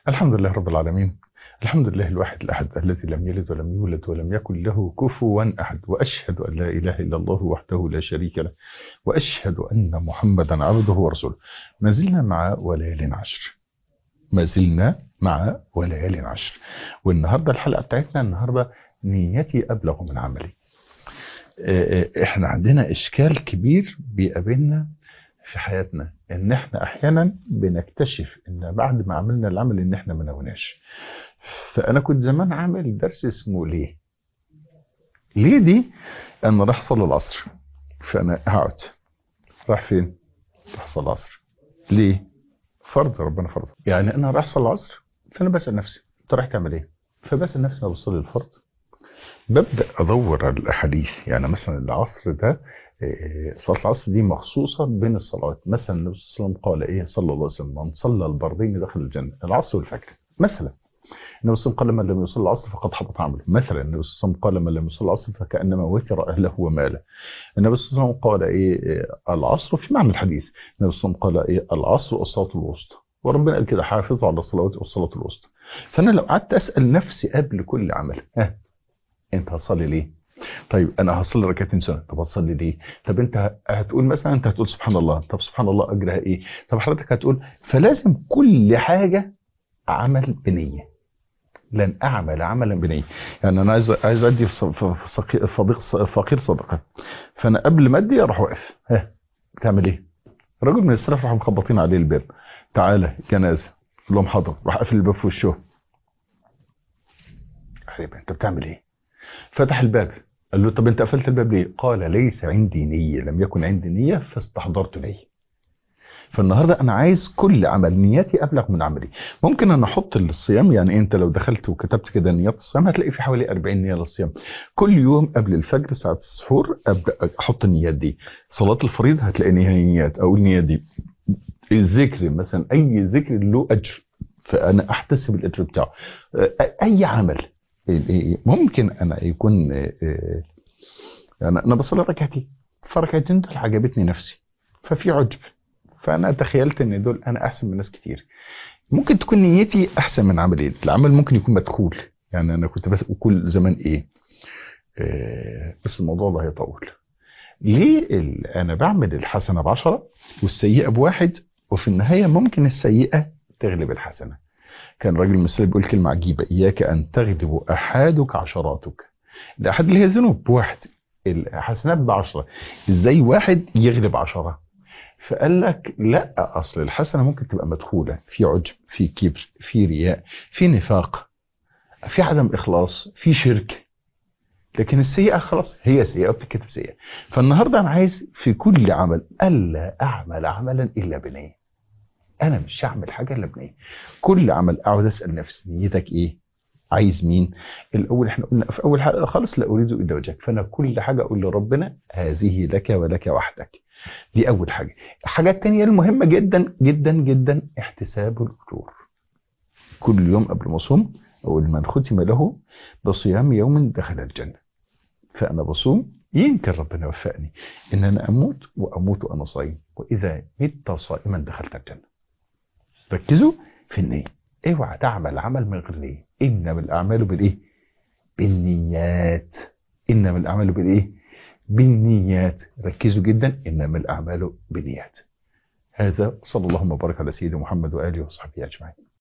الحمد لله رب العالمين الحمد لله الواحد الأحد الذي لم يلد ولم يولد ولم يكن له كفوا أحد وأشهد أن لا إله إلا الله وحده لا شريك له وأشهد أن محمدا عبده ورسوله ما زلنا مع وليال عشر ما زلنا مع وليال عشر والنهاردة الحلقة بتاعتنا النهاردة نيتي أبلغ من عملي احنا عندنا إشكال كبير بيقابلنا في حياتنا ان احنا احيانا بنكتشف ان بعد ما عملنا العمل ان احنا ما نوناش فانا كنت زمان عامل درس اسمه ليه ليه دي انا راح صلي العصر فانا هقعد راح فين راح صلي العصر ليه فرض ربنا فرض يعني انا راح صلي العصر فانا بسال نفسي انت رايح تعمل ايه فبسال نفسي انا بصلي الفرض ببدا ادور على الاحاديث يعني مثلا العصر ده صلاة العصر دي مخصوصة بين الصلوات مثلا النبي صلى الله عليه وسلم قال ايه صلى الله عليه وسلم من صلى البردين دخل الجنة العصر والفجر مثلا النبي صلى الله عليه وسلم قال من لم يصلي العصر فقد حبط عمله مثلا النبي صلى الله عليه وسلم قال من لم يصلي العصر فكأنما وتر أهله وماله النبي صلى الله عليه وسلم قال ايه العصر في معنى الحديث النبي صلى الله عليه وسلم قال ايه العصر والصلاة الوسطى وربنا قال كده حافظوا على الصلوات والصلاة الوسطى فأنا لو قعدت أسأل نفسي قبل كل عمل ها انت هتصلي ليه طيب انا هصلي ركعتين سنه طب هتصلي ليه طب انت هتقول مثلا انت هتقول سبحان الله طب سبحان الله اجرها ايه طب حضرتك هتقول فلازم كل حاجه عمل بنيه لن اعمل عملا بنيه يعني انا عايز عايز ادي في فقير صدقه فانا قبل ما ادي اروح واقف ها تعمل ايه راجل من السلف راحوا مخبطين عليه الباب تعالى جنازه لهم حاضر راح قافل الباب في وشه حبيبي انت بتعمل ايه فتح الباب قال له طب انت قفلت الباب ليه قال ليس عندي نية لم يكن عندي نية فاستحضرت نية فالنهاردة أنا عايز كل عمل نيتي أبلغ من عملي ممكن أنا أحط الصيام يعني أنت لو دخلت وكتبت كده نيات الصيام هتلاقي في حوالي 40 نية للصيام كل يوم قبل الفجر ساعة السحور أبدأ أحط النيات دي صلاة الفريض هتلاقي نيات أقول النيات دي الذكر مثلا أي ذكر له أجر فأنا أحتسب الأجر بتاعه أي عمل ممكن انا يكون انا انا بصلي ركعتين فركعتين دول عجبتني نفسي ففي عجب فانا تخيلت ان دول انا احسن من ناس كتير ممكن تكون نيتي احسن من عملين العمل ممكن يكون مدخول يعني انا كنت بس كل زمان ايه بس الموضوع ده هيطول ليه انا بعمل الحسنه بعشرة والسيئه بواحد وفي النهايه ممكن السيئه تغلب الحسنه كان راجل مصري بيقول كلمة عجيبة إياك أن تغلب أحادك عشراتك الأحد اللي هي الذنوب بواحد الحسنات بعشرة إزاي واحد يغلب عشرة فقال لك لا أصل الحسنة ممكن تبقى مدخولة في عجب في كبر في رياء في نفاق في عدم إخلاص في شرك لكن السيئة خلاص هي سيئة بتتكتب سيئة فالنهاردة أنا عايز في كل عمل ألا أعمل عملا إلا بنية انا مش هعمل حاجه الا بنيه كل عمل اقعد اسال نفسي نيتك ايه عايز مين الاول احنا قلنا في اول حلقه خالص لا اريد الا وجهك فانا كل حاجه اقول لربنا هذه لك ولك وحدك دي اول حاجه الحاجه الثانيه المهمه جدا جدا جدا احتساب الاجور كل يوم قبل ما اصوم اقول من ختم له بصيام يوم دخل الجنه فانا بصوم يمكن ربنا يوفقني ان انا اموت واموت وانا صايم واذا مت صائما دخلت الجنه ركزوا في النية اوعى تعمل عمل من غير نية انما الاعمال بالايه بالنيات انما الاعمال بالايه بالنيات ركزوا جدا انما الاعمال بالنيات هذا صلى الله وبارك على سيدنا محمد واله وصحبه اجمعين